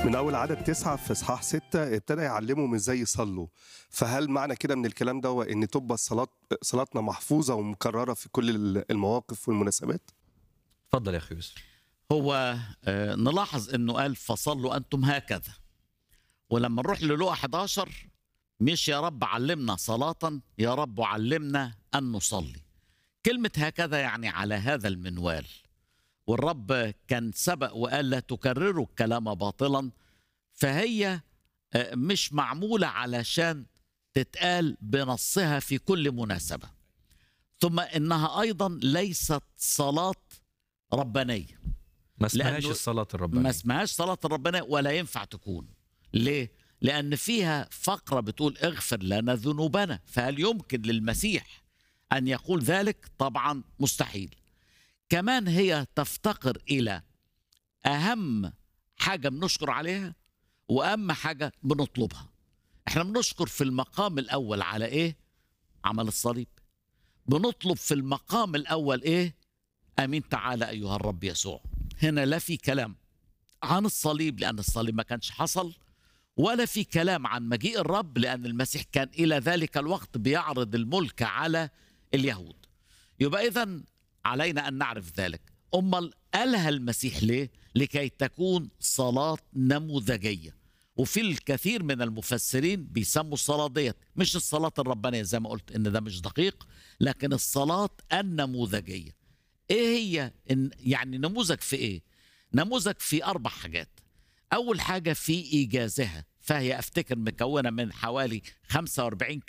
من أول عدد تسعة في إصحاح ستة ابتدى يعلمهم إزاي يصلوا فهل معنى كده من الكلام ده هو إن تبقى الصلاة صلاتنا محفوظة ومكررة في كل المواقف والمناسبات؟ اتفضل يا اخي يوسف هو آه، نلاحظ انه قال فصلوا انتم هكذا ولما نروح للوقا 11 مش يا رب علمنا صلاة يا رب علمنا أن نصلي كلمة هكذا يعني على هذا المنوال والرب كان سبق وقال لا تكرروا الكلام باطلا فهي آه، مش معمولة علشان تتقال بنصها في كل مناسبة ثم إنها أيضا ليست صلاة ربانية ما اسمهاش لأنه- الصلاة ما الربانية اسمهاش صلاة الربانية ولا ينفع تكون ليه؟ لأن فيها فقرة بتقول اغفر لنا ذنوبنا فهل يمكن للمسيح أن يقول ذلك؟ طبعا مستحيل كمان هي تفتقر إلى أهم حاجة بنشكر عليها وأهم حاجة بنطلبها احنا بنشكر في المقام الأول على إيه؟ عمل الصليب بنطلب في المقام الأول إيه؟ امين تعالى ايها الرب يسوع هنا لا في كلام عن الصليب لان الصليب ما كانش حصل ولا في كلام عن مجيء الرب لان المسيح كان الى ذلك الوقت بيعرض الملك على اليهود يبقى اذا علينا ان نعرف ذلك امال قالها المسيح ليه لكي تكون صلاه نموذجيه وفي الكثير من المفسرين بيسموا الصلاه ديت مش الصلاه الربانيه زي ما قلت ان ده مش دقيق لكن الصلاه النموذجيه ايه هي إن- يعني نموذج في ايه نموذج في اربع حاجات اول حاجه في ايجازها فهي افتكر مكونه من حوالي 45